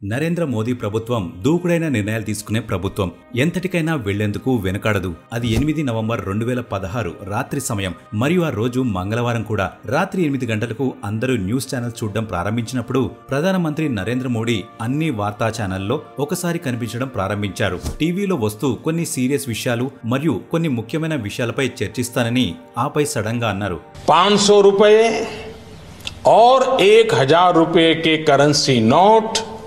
నరేంద్ర మోదీ ప్రభుత్వం దూకుడైన నిర్ణయాలు తీసుకునే ప్రభుత్వం ఎంతటికైనా వెళ్లేందుకు వెనకాడదు అది ఎనిమిది నవంబర్ రెండు వేల పదహారు రాత్రి సమయం మరియు ఆ రోజు మంగళవారం కూడా రాత్రి ఎనిమిది గంటలకు అందరూ న్యూస్ ఛానల్ చూడడం ప్రారంభించినప్పుడు ప్రధానమంత్రి నరేంద్ర మోడీ అన్ని వార్తా ఛానల్లో ఒకసారి కనిపించడం ప్రారంభించారు టీవీలో వస్తూ కొన్ని సీరియస్ విషయాలు మరియు కొన్ని ముఖ్యమైన విషయాలపై చర్చిస్తానని ఆపై సడన్ గా అన్నారు पाँच सौ रुपये और एक हजार रुपये के करेंसी नोट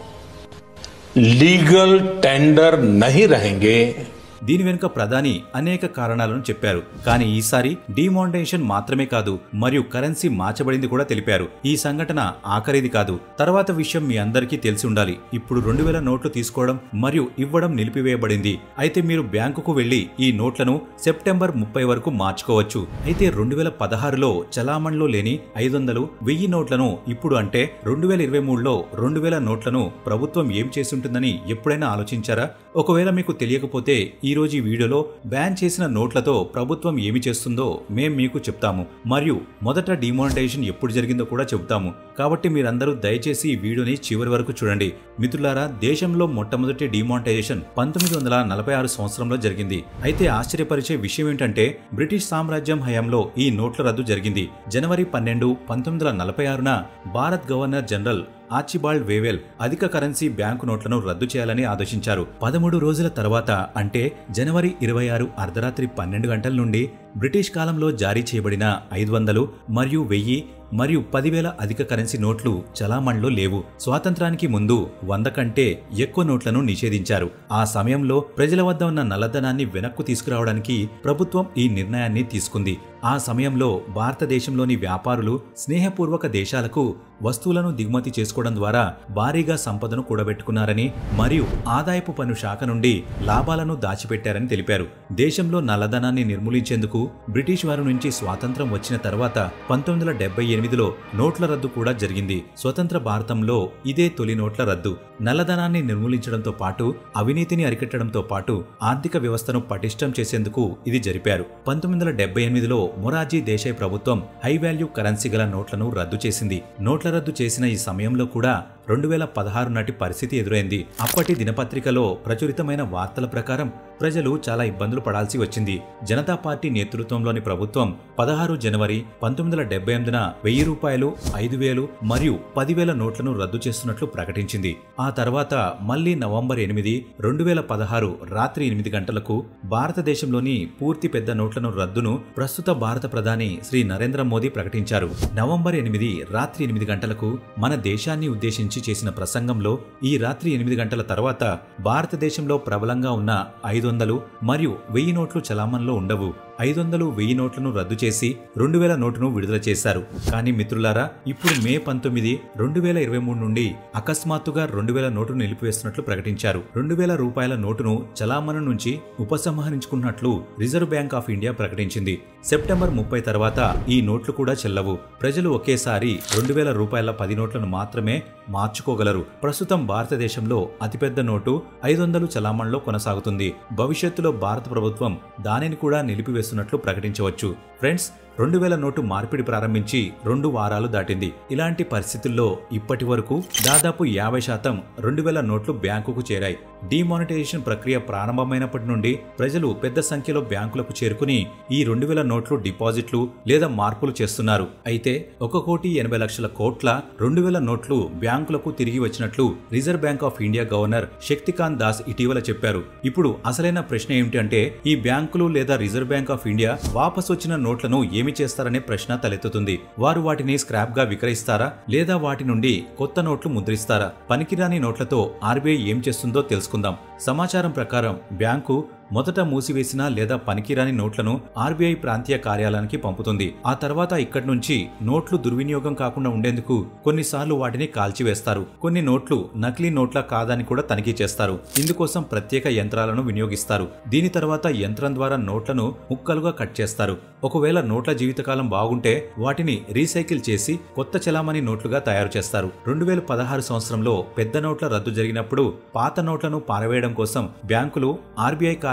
लीगल टेंडर नहीं रहेंगे దీని వెనుక ప్రధాని అనేక కారణాలను చెప్పారు కానీ ఈసారి డిమానిటైజేషన్ మాత్రమే కాదు మరియు కరెన్సీ మార్చబడింది కూడా తెలిపారు ఈ సంఘటన ఆఖరిది కాదు తర్వాత విషయం మీ అందరికీ తెలిసి ఉండాలి ఇప్పుడు రెండు వేల నోట్లు తీసుకోవడం మరియు ఇవ్వడం నిలిపివేయబడింది అయితే మీరు బ్యాంకుకు వెళ్లి ఈ నోట్లను సెప్టెంబర్ ముప్పై వరకు మార్చుకోవచ్చు అయితే రెండు వేల పదహారులో చలామణిలో లేని ఐదు వందలు వెయ్యి నోట్లను ఇప్పుడు అంటే రెండు వేల ఇరవై మూడులో రెండు వేల నోట్లను ప్రభుత్వం ఏం చేసి ఉంటుందని ఎప్పుడైనా ఆలోచించారా ఒకవేళ మీకు తెలియకపోతే ఈ రోజు ఈ వీడియోలో బ్యాన్ చేసిన నోట్లతో ప్రభుత్వం ఏమి చేస్తుందో మేం మీకు చెప్తాము మరియు మొదట డిమానిటైజేషన్ ఎప్పుడు జరిగిందో కూడా చెబుతాము కాబట్టి మీరందరూ దయచేసి ఈ వీడియోని చివరి వరకు చూడండి మిత్రులారా దేశంలో మొట్టమొదటి డిమానిటైజేషన్ పంతొమ్మిది వందల నలభై ఆరు సంవత్సరంలో జరిగింది అయితే ఆశ్చర్యపరిచే విషయం ఏంటంటే బ్రిటిష్ సామ్రాజ్యం హయాంలో ఈ నోట్ల రద్దు జరిగింది జనవరి పన్నెండు పంతొమ్మిది వందల నలభై ఆరున Bharat governor general Archibald Wavell అధిక కరెన్సీ బ్యాంకు నోట్లను రద్దు చేయాలని ఆదేశించారు పదమూడు రోజుల తర్వాత అంటే జనవరి ఇరవై ఆరు అర్ధరాత్రి పన్నెండు గంటల నుండి బ్రిటిష్ కాలంలో జారీ చేయబడిన ఐదు వందలు మరియు వెయ్యి మరియు పదివేల అధిక కరెన్సీ నోట్లు చలామణిలో లేవు స్వాతంత్రానికి ముందు వంద కంటే ఎక్కువ నోట్లను నిషేధించారు ఆ సమయంలో ప్రజల వద్ద ఉన్న నల్లధనాన్ని వెనక్కు తీసుకురావడానికి ప్రభుత్వం ఈ నిర్ణయాన్ని తీసుకుంది ఆ సమయంలో భారతదేశంలోని వ్యాపారులు స్నేహపూర్వక దేశాలకు వస్తువులను దిగుమతి చేసుకోవడం ద్వారా భారీగా సంపదను కూడబెట్టుకున్నారని మరియు ఆదాయపు పన్ను శాఖ నుండి లాభాలను దాచిపెట్టారని తెలిపారు దేశంలో నల్లధనాన్ని నిర్మూలించేందుకు బ్రిటిష్ వారి నుంచి స్వాతంత్రం వచ్చిన తర్వాత పంతొమ్మిది వందల డెబ్బై ఎనిమిదిలో నోట్ల రద్దు కూడా జరిగింది స్వతంత్ర భారతంలో ఇదే తొలి నోట్ల రద్దు నల్లధనాన్ని నిర్మూలించడంతో పాటు అవినీతిని అరికట్టడంతో పాటు ఆర్థిక వ్యవస్థను పటిష్టం చేసేందుకు ఇది జరిపారు పంతొమ్మిది వందల డెబ్బై ఎనిమిదిలో మొరార్జీ దేశాయ్ ప్రభుత్వం హై వాల్యూ కరెన్సీ గల నోట్లను రద్దు చేసింది నోట్ల రద్దు చేసిన ఈ సమయంలో కూడా రెండు వేల పదహారు నాటి పరిస్థితి ఎదురైంది అప్పటి దినపత్రికలో ప్రచురితమైన వార్తల ప్రకారం ప్రజలు చాలా ఇబ్బందులు పడాల్సి వచ్చింది జనతా పార్టీ నేతృత్వంలోని ప్రభుత్వం పదహారు జనవరి పంతొమ్మిది వందల డెబ్బై ఎనిమిదిన వెయ్యి రూపాయలు ఐదు వేలు మరియు పదివేల నోట్లను రద్దు చేస్తున్నట్లు ప్రకటించింది ఆ తర్వాత మళ్లీ నవంబర్ ఎనిమిది రెండు వేల పదహారు రాత్రి ఎనిమిది గంటలకు భారతదేశంలోని పూర్తి పెద్ద నోట్లను రద్దును ప్రస్తుత భారత ప్రధాని శ్రీ నరేంద్ర మోదీ ప్రకటించారు నవంబర్ ఎనిమిది రాత్రి ఎనిమిది గంటలకు మన దేశాన్ని ఉద్దేశించి చేసిన ప్రసంగంలో ఈ రాత్రి ఎనిమిది గంటల తర్వాత భారతదేశంలో ప్రబలంగా ఉన్న ఐదు వందలు మరియు వెయ్యి నోట్లు చలామణిలో ఉండవు ఐదు వందలు వెయ్యి నోట్లను రద్దు చేసి రెండు వేల నోటును విడుదల చేశారు కానీ మిత్రులారా ఇప్పుడు మే పంతొమ్మిది రెండు వేల ఇరవై మూడు నుండి అకస్మాత్తుగా రెండు వేల నోటును నిలిపివేస్తున్నట్లు ప్రకటించారు రెండు వేల రూపాయల నోటును చలామణి నుంచి ఉపసంహరించుకున్నట్లు రిజర్వ్ బ్యాంక్ ఆఫ్ ఇండియా ప్రకటించింది సెప్టెంబర్ ముప్పై తర్వాత ఈ నోట్లు కూడా చెల్లవు ప్రజలు ఒకేసారి రెండు వేల రూపాయల పది నోట్లను మాత్రమే మార్చుకోగలరు ప్రస్తుతం భారతదేశంలో అతిపెద్ద నోటు ఐదు వందలు చలామణిలో కొనసాగుతుంది భవిష్యత్తులో భారత ప్రభుత్వం దానిని కూడా నిలిపివేస్తున్నట్లు ప్రకటించవచ్చు ఫ్రెండ్స్ రెండు వేల నోటు మార్పిడి ప్రారంభించి రెండు వారాలు దాటింది ఇలాంటి పరిస్థితుల్లో ఇప్పటి వరకు దాదాపు యాభై శాతం రెండు వేల నోట్లు బ్యాంకుకు చేరాయి డిమానిటైజేషన్ ప్రక్రియ ప్రారంభమైనప్పటి నుండి ప్రజలు పెద్ద సంఖ్యలో బ్యాంకులకు చేరుకుని ఈ రెండు వేల నోట్లు డిపాజిట్లు లేదా మార్పులు చేస్తున్నారు అయితే ఒక కోటి ఎనభై లక్షల కోట్ల రెండు వేల నోట్లు బ్యాంకులకు తిరిగి వచ్చినట్లు Reserve Bank of India governor Shaktikanta Das ఇటీవల చెప్పారు ఇప్పుడు అసలైన ప్రశ్న ఏమిటంటే ఈ బ్యాంకులు లేదా రిజర్వ్ బ్యాంక్ ఆఫ్ ఇండియా వాపసు వచ్చిన నోట్లను ఏమి చేస్తారనే ప్రశ్న తలెత్తుతుంది వారు వాటిని స్క్రాప్ గా విక్రయిస్తారా లేదా వాటి నుండి కొత్త నోట్లు ముద్రిస్తారా పనికిరాని నోట్లతో ఆర్బీఐ ఏం చేస్తుందో తెలుసుకుందాం సమాచారం ప్రకారం బ్యాంకు మొదట మూసివేసిన లేదా పనికిరాని నోట్లను ఆర్బీఐ ప్రాంతీయ కార్యాలయానికి పంపుతుంది ఆ తర్వాత ఇక్కడి నుంచి నోట్లు దుర్వినియోగం కాకుండా ఉండేందుకు కొన్నిసార్లు వాటిని కాల్చివేస్తారు కొన్ని నోట్లు నకిలీ నోట్ల కాదని కూడా తనిఖీ చేస్తారు ఇందుకోసం ప్రత్యేక యంత్రాలను వినియోగిస్తారు దీని తర్వాత యంత్రం ద్వారా నోట్లను ముక్కలుగా కట్ చేస్తారు ఒకవేళ నోట్ల జీవితకాలం బాగుంటే వాటిని రీసైకిల్ చేసి కొత్త చలామణి నోట్లుగా తయారు చేస్తారు రెండు వేల పదహారు సంవత్సరంలో పెద్ద నోట్ల రద్దు జరిగినప్పుడు పాత నోట్లను పారవేయడం కోసం బ్యాంకులు ఆర్బీఐ కార్య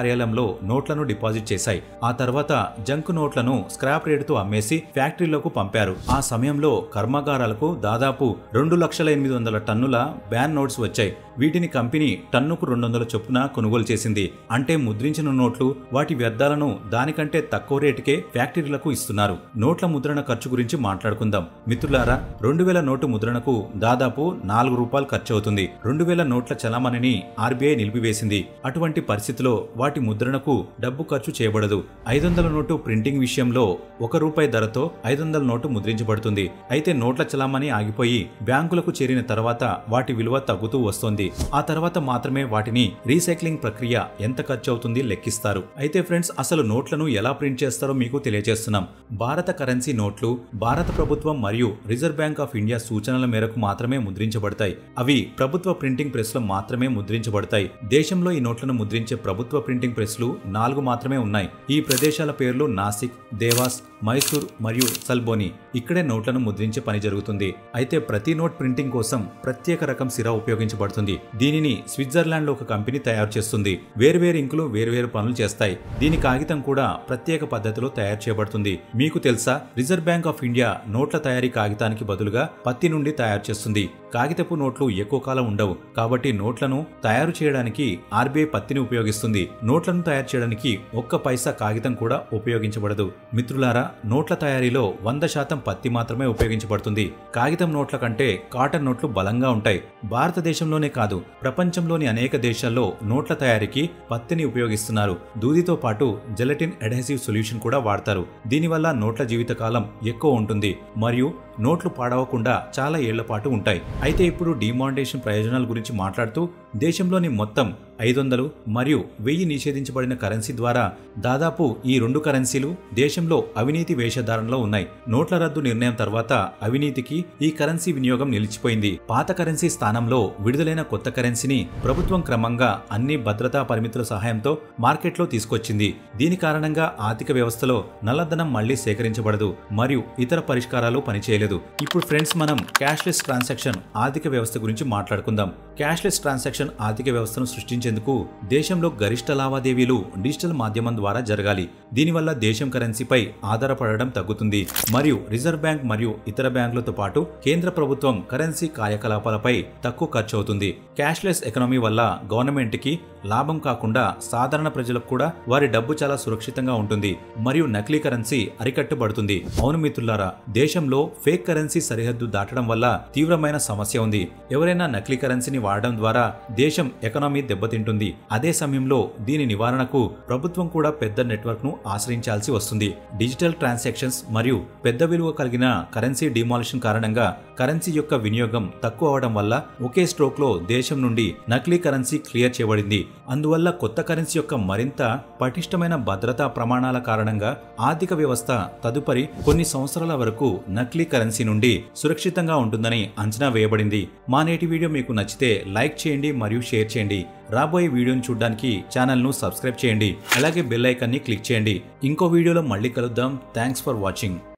కార్యాలయంలో నోట్లను డిపాజిట్ చేశాయి ఆ తర్వాత జంక్ నోట్లను స్క్రాప్ రేటుతో అమ్మేసి ఫ్యాక్టరీలకు పంపారు ఆ సమయంలో కర్మాగారాలకు దాదాపు రెండు లక్షల ఎనిమిది వందల టన్నుల బ్యాన్ నోట్స్ వచ్చాయి వీటిని కంపెనీ టన్నుకు రెండు వందల చొప్పున కొనుగోలు చేసింది అంటే ముద్రించిన నోట్లు వాటి వ్యర్థాలను దానికంటే తక్కువ రేటుకే ఫ్యాక్టరీలకు ఇస్తున్నారు నోట్ల ముద్రణ ఖర్చు గురించి మాట్లాడుకుందాం మిత్రులారా రెండు వేల నోటు ముద్రణకు దాదాపు నాలుగు రూపాయలు ఖర్చు అవుతుంది రెండు వేల నోట్ల చలామణిని ఆర్బీఐ నిలిపివేసింది అటువంటి పరిస్థితిలో వాటి ముద్రణకు డబ్బు ఖర్చు చేయబడదు ఐదు వందల నోటు ప్రింటింగ్ విషయంలో ఒక రూపాయి ధరతో ఐదు వందల నోటు ముద్రించబడుతుంది అయితే నోట్ల చలామణి ఆగిపోయి బ్యాంకులకు చేరిన తర్వాత వాటి విలువ తగ్గుతూ వస్తోంది ఆ తర్వాత మాత్రమే వాటిని రీసైక్లింగ్ ప్రక్రియ ఎంత ఖర్చు అవుతుంది లెక్కిస్తారు అయితే ఫ్రెండ్స్ అసలు నోట్లను ఎలా ప్రింట్ చేస్తారో మీకు తెలియజేస్తున్నాం భారత కరెన్సీ నోట్లు భారత ప్రభుత్వం మరియు రిజర్వ్ బ్యాంక్ ఆఫ్ ఇండియా సూచనల మేరకు మాత్రమే ముద్రించబడతాయి అవి ప్రభుత్వ ప్రింటింగ్ ప్రెస్ లో మాత్రమే ముద్రించబడతాయి దేశంలో ఈ నోట్లను ముద్రించే ప్రభుత్వ ప్రింటింగ్ ప్రెస్లు నాలుగు మాత్రమే ఉన్నాయి ఈ ప్రదేశాల పేర్లు నాసిక్ దేవాస్ మైసూర్ మరియు సల్బోని ఇక్కడే నోట్లను ముద్రించే పని జరుగుతుంది అయితే ప్రతి నోట్ ప్రింటింగ్ కోసం ప్రత్యేక రకం సిరా ఉపయోగించబడుతుంది దీనిని స్విట్జర్లాండ్ లో ఒక కంపెనీ తయారు చేస్తుంది వేర్వేరు ఇంకులు వేర్వేరు పనులు చేస్తాయి దీని కాగితం కూడా ప్రత్యేక పద్ధతిలో తయారు చేయబడుతుంది మీకు తెలుసా రిజర్వ్ బ్యాంక్ ఆఫ్ ఇండియా నోట్ల తయారీ కాగితానికి బదులుగా పత్తి నుండి తయారు చేస్తుంది కాగితపు నోట్లు ఎక్కువ కాలం ఉండవు కాబట్టి నోట్లను తయారు చేయడానికి ఆర్బీఐ పత్తిని ఉపయోగిస్తుంది నోట్లను తయారు చేయడానికి ఒక్క పైసా కాగితం కూడా ఉపయోగించబడదు మిత్రులారా నోట్ల తయారీలో వంద శాతం పత్తి మాత్రమే ఉపయోగించబడుతుంది కాగితం నోట్ల కంటే కాటన్ నోట్లు బలంగా ఉంటాయి భారతదేశంలోనే కాదు ప్రపంచంలోని అనేక దేశాల్లో నోట్ల తయారీకి పత్తిని ఉపయోగిస్తున్నారు దూదితో పాటు జెలటిన్ అడహెసివ్ సొల్యూషన్ కూడా వాడతారు దీనివల్ల నోట్ల జీవితకాలం ఎక్కువ ఉంటుంది మరియు నోట్లు పాడవకుండా చాలా ఏళ్ల పాటు ఉంటాయి అయితే ఇప్పుడు డిమాండేషన్ ప్రయోజనాల గురించి మాట్లాడుతూ దేశంలోని మొత్తం ఐదు వందలు మరియు వెయ్యి నిషేధించబడిన కరెన్సీ ద్వారా దాదాపు ఈ రెండు కరెన్సీలు దేశంలో అవినీతి వేషధారణలో ఉన్నాయి నోట్ల రద్దు నిర్ణయం తర్వాత అవినీతికి ఈ కరెన్సీ వినియోగం నిలిచిపోయింది పాత కరెన్సీ స్థానంలో విడుదలైన కొత్త కరెన్సీని ప్రభుత్వం క్రమంగా అన్ని భద్రతా పరిమితుల సహాయంతో మార్కెట్లో తీసుకొచ్చింది దీని కారణంగా ఆర్థిక వ్యవస్థలో నల్లధనం మళ్లీ సేకరించబడదు మరియు ఇతర పరిష్కారాలు పనిచేయలేదు ఇప్పుడు ఫ్రెండ్స్ మనం క్యాష్లెస్ ట్రాన్సాక్షన్ ఆర్థిక వ్యవస్థ గురించి మాట్లాడుకుందాం క్యాష్లెస్ ట్రాన్సాక్షన్ ఆర్థిక వ్యవస్థను సృష్టించేందుకు దేశంలో గరిష్ట లావాదేవీలు డిజిటల్ మాధ్యమం ద్వారా జరగాలి దీనివల్ల దేశం కరెన్సీపై ఆధారపడడం తగ్గుతుంది మరియు రిజర్వ్ బ్యాంక్ మరియు ఇతర బ్యాంకులతో పాటు కేంద్ర ప్రభుత్వం కరెన్సీ కార్యకలాపాలపై తక్కువ ఖర్చు అవుతుంది క్యాష్లెస్ ఎకనామీ వల్ల గవర్నమెంట్ కి లాభం కాకుండా సాధారణ ప్రజలకు కూడా వారి డబ్బు చాలా సురక్షితంగా ఉంటుంది మరియు నకిలీ కరెన్సీ అరికట్టబడుతుంది అవును మిత్రులారా దేశంలో ఫేక్ కరెన్సీ సరిహద్దు దాటడం వల్ల తీవ్రమైన సమస్య ఉంది ఎవరైనా నకిలీ కరెన్సీని వాడడం ద్వారా దేశం ఎకనామీ దెబ్బతింటుంది అదే సమయంలో దీని నివారణకు ప్రభుత్వం కూడా పెద్ద నెట్వర్క్ ను ఆశ్రయించాల్సి వస్తుంది డిజిటల్ ట్రాన్సాక్షన్స్ మరియు పెద్ద విలువ కలిగిన కరెన్సీ డిమాలిషన్ కారణంగా కరెన్సీ యొక్క వినియోగం తక్కువ అవడం వల్ల ఒకే స్ట్రోక్ లో దేశం నుండి నకిలీ కరెన్సీ క్లియర్ చేయబడింది అందువల్ల కొత్త కరెన్సీ యొక్క మరింత పటిష్టమైన భద్రతా ప్రమాణాల కారణంగా ఆర్థిక వ్యవస్థ తదుపరి కొన్ని సంవత్సరాల వరకు నకిలీ కరెన్సీ నుండి సురక్షితంగా ఉంటుందని అంచనా వేయబడింది మా నేటి వీడియో మీకు నచ్చితే లైక్ చేయండి మరియు షేర్ చేయండి రాబోయే వీడియోని చూడడానికి ఛానల్ను సబ్స్క్రైబ్ చేయండి అలాగే బెల్ ఐకాన్ని క్లిక్ చేయండి ఇంకో వీడియోలో మళ్ళీ కలుద్దాం థ్యాంక్స్ ఫర్ వాచింగ్